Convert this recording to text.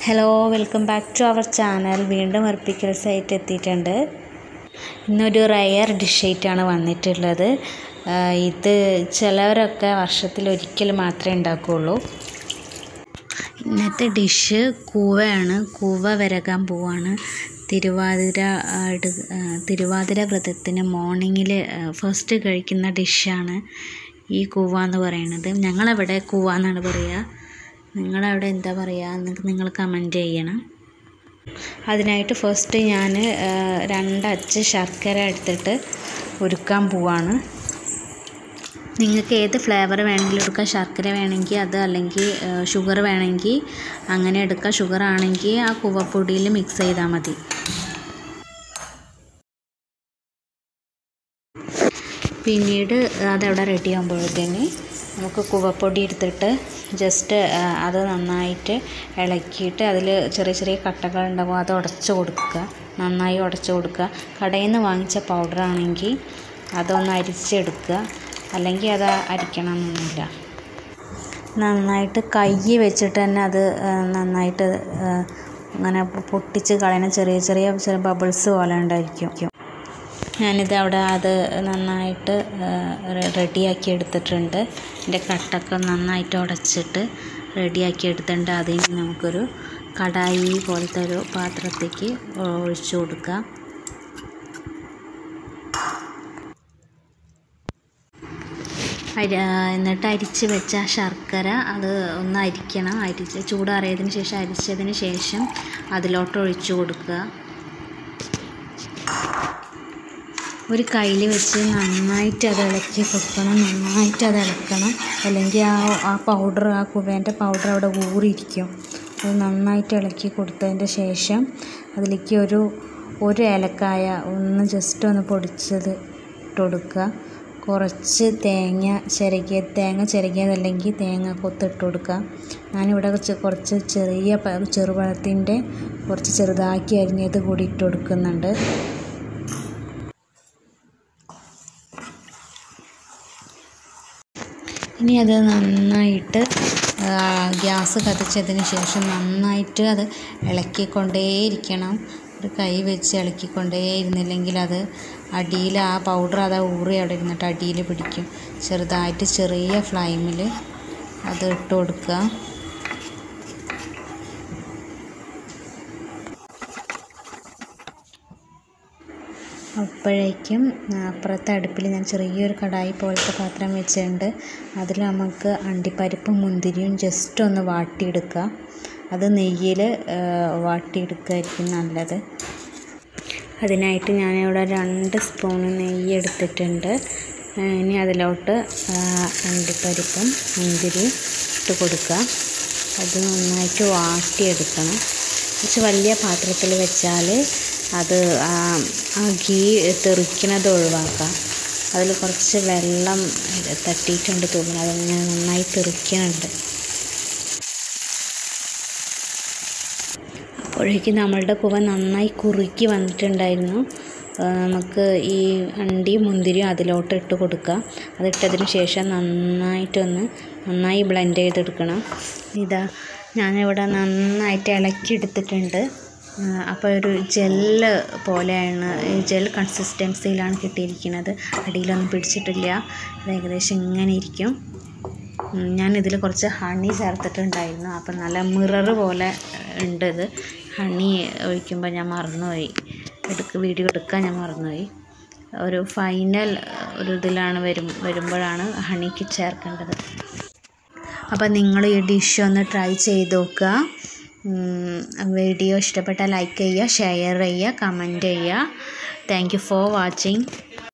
hello welcome back to our channel വീണ്ടും അർപ്പിക്കൽസ് ആയിട്ട് എത്തിയിട്ടുണ്ട് ഇന്നൊരു റയർ ഡിഷായിട്ടാണ് വന്നിട്ടുള്ളത് ആ, ഇത് ചിലവരൊക്കെ വർഷത്തിൽ ഒരിക്കൽ മാത്രമേ ഉണ്ടാക്കുകയുള്ളൂ ഇന്നത്തെ ഡിഷ് കൂവയാണ് കൂവ വിരകാൻ പോവാണ് തിരുവാതിര ആ, എടു- ആ, തിരുവാതിര വ്രതത്തിന് മോർണിംഗിൽ ഫസ്റ്റ് കഴിക്കുന്ന ഡിഷാണ് ഈ കൂവ എന്ന് പറയുന്നത് ഞങ്ങളവിടെ കൂവ എന്നാണ് പറയുക നിങ്ങളവിടെ എന്താ പറയുക എന്ന് നിങ്ങൾ കമൻറ്റ് ചെയ്യണം അതിനായിട്ട് ഫസ്റ്റ് ഞാൻ രണ്ടച്ച് ശർക്കര എടുത്തിട്ട് ഉരുക്കാൻ പോവാണ് നിങ്ങൾക്ക് ഏത് ഫ്ലേവർ വേണമെങ്കിലും എടുക്കാം ശർക്കര വേണമെങ്കിൽ അത് അല്ലെങ്കിൽ ഷുഗർ വേണമെങ്കിൽ അങ്ങനെ എടുക്കാം ഷുഗർ ആണെങ്കിൽ ആ കുവപ്പൊടിയിൽ മിക്സ് ചെയ്താൽ മതി പിന്നീട് അതവിടെ റെഡി ആകുമ്പോഴത്തേന് നമുക്ക് കുവപ്പൊടി എടുത്തിട്ട് ജസ്റ്റ് അത് നന്നായിട്ട് ഇളക്കിയിട്ട് അതിൽ ചെറിയ ചെറിയ കട്ടകൾ ഉണ്ടാകും അത് ഉടച്ച് കൊടുക്കുക നന്നായി ഉടച്ച് കൊടുക്കുക കടയിൽ നിന്ന് വാങ്ങിച്ച പൗഡർ ആണെങ്കിൽ അതൊന്ന് അരിച്ചെടുക്കുക അല്ലെങ്കിൽ അത് അരിക്കണമെന്നൊന്നുമില്ല നന്നായിട്ട് കൈ വെച്ചിട്ട് തന്നെ അത് ആ, നന്നായിട്ട് ആ, ഇങ്ങനെ പൊട്ടിച്ച് കളയണം ചെറിയ ചെറിയ ചെറിയ ബബിൾസ് പോലെ ഉണ്ടായിരിക്കും ഞാനിത് അവിടെ അത് നന്നായിട്ട് റെഡിയാക്കി എടുത്തിട്ടുണ്ട് എൻ്റെ കട്ടൊക്കെ നന്നായിട്ട് ഉടച്ചിട്ട് റെഡിയാക്കി എടുത്തിട്ടുണ്ട് അതിന് നമുക്കൊരു കടായി പോലത്തെ ഒരു പാത്രത്തേക്ക് ഒഴിച്ചു കൊടുക്കാം അരി എന്നിട്ട് അരിച്ച് വെച്ച ആ ശർക്കര അത് ഒന്ന് അരിക്കണം അരിച്ച് ചൂടാറിയതിന് ശേഷം അരിച്ചതിന് ശേഷം അതിലോട്ട് ഒഴിച്ചു കൊടുക്കുക ഒരു കയ്യിൽ വെച്ച് നന്നായിട്ട് അത് ഇളക്കി കൊടുക്കണം നന്നായിട്ട് അത് ഇളക്കണം അല്ലെങ്കിൽ ആ ആ പൗഡർ ആ കുവേൻ്റെ പൗഡർ അവിടെ ഊറിയിരിക്കും അത് നന്നായിട്ട് ഇളക്കി കൊടുത്തതിൻ്റെ ശേഷം അതിലേക്ക് ഒരു ഒരു ഏലക്കായ ഒന്ന് ജസ്റ്റ് ഒന്ന് പൊടിച്ചത് ഇട്ട് കൊടുക്കുക കുറച്ച് തേങ്ങ ചിരകിയ തേങ്ങ ചിരകിയതല്ലെങ്കിൽ തേങ്ങ കൊത്ത് ഇട്ട് കൊടുക്കുക ഞാനിവിടെ കുറച്ച് കുറച്ച് ചെറിയ പ- ചെറുപഴത്തിൻ്റെ കുറച്ച് ചെറുതാക്കി അരിഞ്ഞത് കൂടി ഇട്ട് കൊടുക്കുന്നുണ്ട് ഇനി അത് നന്നായിട്ട് ആ, ഗ്യാസ് കത്തിച്ചതിന് ശേഷം നന്നായിട്ട് അത് ഇളക്കിക്കൊണ്ടേയിരിക്കണം ഒരു കൈ വെച്ച് ഇളക്കിക്കൊണ്ടേ ഇരുന്നില്ലെങ്കിൽ അത് അടിയിൽ ആ പൗഡർ അത് ഊറി അവിടെ ഇരുന്നിട്ട് അടിയിൽ പിടിക്കും ചെറുതായിട്ട് ചെറിയ ഫ്ലെയിമിൽ അത് ഇട്ട് കൊടുക്കുക അപ്പോഴേക്കും അപ്പുറത്തെ അടുപ്പിൽ ഞാൻ ചെറിയൊരു കടായി പോലത്തെ പാത്രം വെച്ചിട്ടുണ്ട് അതിൽ നമുക്ക് അണ്ടിപ്പരിപ്പും മുന്തിരിയും ജസ്റ്റ് ഒന്ന് വാട്ടിയെടുക്കുക അത് നെയ്യിൽ വാട്ടിയെടുക്കുകയായിരിക്കും നല്ലത് അതിനായിട്ട് ഞാനിവിടെ രണ്ട് സ്പൂണ് നെയ്യ് എടുത്തിട്ടുണ്ട് ആ, ഇനി അതിലോട്ട് ആ, അണ്ടിപ്പരിപ്പും മുന്തിരിയും ഇട്ട് കൊടുക്കുക അത് നന്നായിട്ട് വാട്ടിയെടുക്കണം കുറച്ച് വലിയ പാത്രത്തിൽ വെച്ചാൽ അത് ആ ആ ഗീ തെറിക്കണത് ഒഴിവാക്കാം അതിൽ കുറച്ച് വെള്ളം തട്ടിയിട്ടുണ്ട് തോന്നുന്നു അതിങ്ങനെ നന്നായി തെറിക്കുന്നുണ്ട് അപ്പോഴേക്കും നമ്മളുടെ കുവ നന്നായി കുറുക്കി വന്നിട്ടുണ്ടായിരുന്നു ആ, നമുക്ക് ഈ അണ്ടിയും മുന്തിരിയും അതിലോട്ട് ഇട്ട് കൊടുക്കുക അതിട്ടതിന് ശേഷം നന്നായിട്ടൊന്ന് നന്നായി ബ്ലെൻഡ് ചെയ്തെടുക്കണം ഇതാ ഞാനിവിടെ നന്നായിട്ട് ഇളക്കി എടുത്തിട്ടുണ്ട് ആ, അപ്പോൾ ഒരു ജെല്ല് പോലെയാണ് ഈ ജെൽ കൺസിസ്റ്റൻസിയിലാണ് കിട്ടിയിരിക്കുന്നത് അടിയിലൊന്നും പിടിച്ചിട്ടില്ല ഇത് ഏകദേശം ഇങ്ങനെ ഇരിക്കും ഉം, ഞാൻ ഇതിൽ കുറച്ച് ഹണി ചേർത്തിട്ടുണ്ടായിരുന്നു അപ്പം നല്ല മിറർ പോലെ ഉണ്ട് ഇത് ഹണി ഒഴിക്കുമ്പോൾ ഞാൻ മറന്നുപോയി എടുക്ക വീഡിയോ എടുക്കാൻ ഞാൻ മറന്നുപോയി ഒരു ഫൈനൽ ഒരു ഇതിലാണ് വരും വരുമ്പോഴാണ് ഹണിക്ക് ചേർക്കേണ്ടത് അപ്പോൾ നിങ്ങൾ ഈ ഡിഷ് ഒന്ന് ട്രൈ ചെയ്ത് നോക്കുക ഉം, വീഡിയോ ഇഷ്ടപ്പെട്ടാൽ ലൈക്ക് ചെയ്യുക ഷെയർ ചെയ്യുക കമൻറ്റ് ചെയ്യുക താങ്ക് യു ഫോർ വാച്ചിങ്